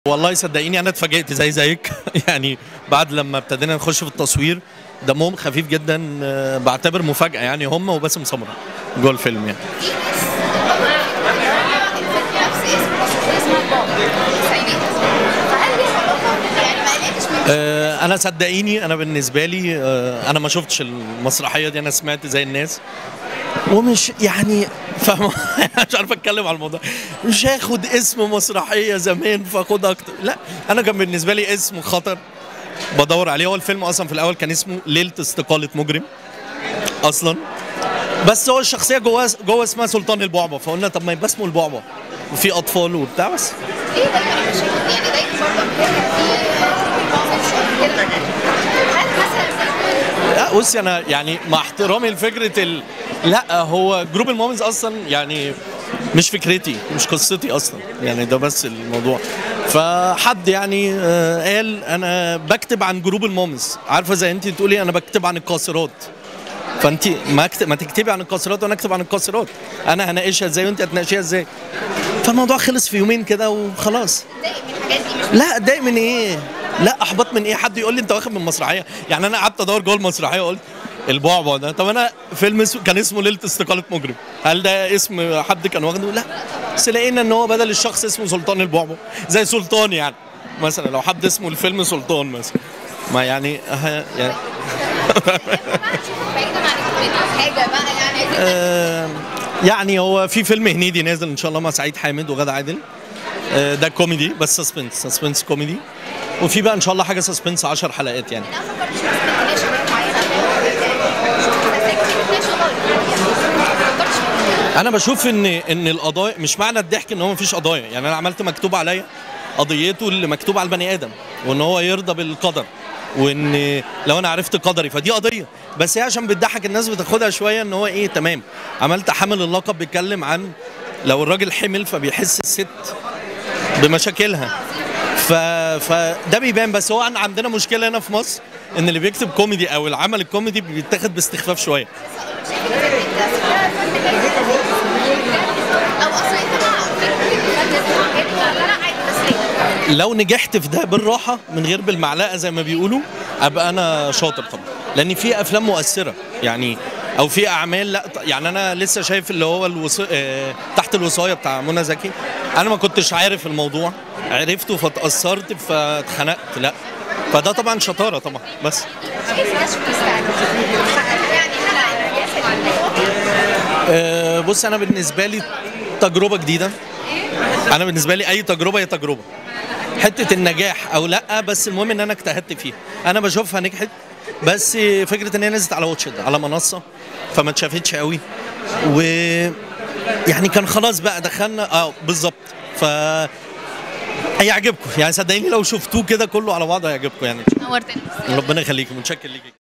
والله صدقيني انا اتفاجئت زي زيك يعني بعد لما ابتدينا نخش في التصوير دمهم خفيف جدا آه، بعتبر مفاجاه يعني هم وباسم سمره جوه الفيلم يعني آه، انا صدقيني انا بالنسبه لي آه، انا ما شفتش المسرحيه دي انا سمعت زي الناس ومش يعني فاهم مش عارف اتكلم على الموضوع مش هاخد اسم مسرحيه زمان فاخد اكتر لا انا كان بالنسبه لي اسم خطر بدور عليه هو الفيلم اصلا في الاول كان اسمه ليله استقاله مجرم اصلا بس هو الشخصيه جوه جوه اسمها سلطان البعبع فقلنا طب ما يبقى اسمه البعبع وفي اطفال وبتاع بس ليه دايما المشاكل يعني دايما برضه بترجع في كده هل مثلا لا بصي انا يعني مع احترامي لفكره ال... لا هو جروب المومنز اصلا يعني مش فكرتي مش قصتي اصلا يعني ده بس الموضوع فحد يعني آه، قال انا بكتب عن جروب المومنز عارفه زي انت تقولي انا بكتب عن القاصرات فانت ما اكتب ما تكتبي عن القاصرات وانا اكتب عن القاصرات انا هناقشها ازاي وانت هتناقشيها ازاي فالموضوع خلص في يومين كده وخلاص تضايق من الحاجات دي مش لا اتضايق من ايه؟ لا احبط من ايه؟ حد يقول لي انت واخد من مسرحيه، يعني انا قعدت ادور جوه المسرحيه وقلت البعبع ده طب انا فيلم اسمه كان اسمه ليله استقاله مجرم، هل ده اسم حد كان واخده؟ لا بس لقينا ان هو بدل الشخص اسمه سلطان البعبع زي سلطان يعني مثلا لو حد اسمه الفيلم سلطان مثلا ما يعني, ها يعني بعيدا عن الكوميديا حاجه بقى يعني عايزين آه، يعني هو في فيلم هنيدي نازل ان شاء الله مع سعيد حامد وغادة عادل آه، ده كوميدي بس سسبنس سسبنس كوميدي وفي بقى ان شاء الله حاجه سسبنس 10 حلقات يعني انا فكرت مش بس تناقش حاجات معينه انا بشوف ان ان القضايا مش معنى الضحك ان هو مفيش قضايا يعني انا عملت مكتوب عليا قضيته اللي مكتوب على البني ادم وان هو يرضى بالقدر وان لو انا عرفت قدري فدي قضيه بس هي عشان بتضحك الناس بتاخدها شويه ان هو ايه تمام عملت حامل اللقب بيتكلم عن لو الراجل حمل فبيحس الست بمشاكلها ف... فده بيبان بس هو عن- عندنا مشكله هنا في مصر ان اللي بيكتب كوميدي او العمل الكوميدي بيتاخد باستخفاف شويه او اصلا انت مع فكره لا لا عادي بس ليه؟ لو نجحت في ده بالراحه من غير بالمعلقه زي ما بيقولوا ابقى انا شاطر طبعا لان في افلام مؤثره يعني او في اعمال لا يعني انا لسه شايف اللي هو الوص... آه... تحت الوصايه بتاع منى زكي انا ما كنتش عارف الموضوع عرفته فتاثرت فاتخنقت لا فده طبعا شطاره طبعا بس شايف ناس بتستعجل يعني هلا الانجاز آه، بص انا بالنسبه لي تجربه جديده انا بالنسبه لي اي تجربه هي تجربه حته النجاح او لا بس المهم ان انا اجتهدت فيها انا بشوفها نجحت بس فكره ان هي نزلت على واتشد على منصه فما اتشافتش قوي و يعني كان خلاص بقى دخلنا اه بالظبط ف هيعجبكم يعني صدقيني لو شفتوه كده كله على بعضه هيعجبكم يعني نورتنا ربنا يخليكم متشكر ليكي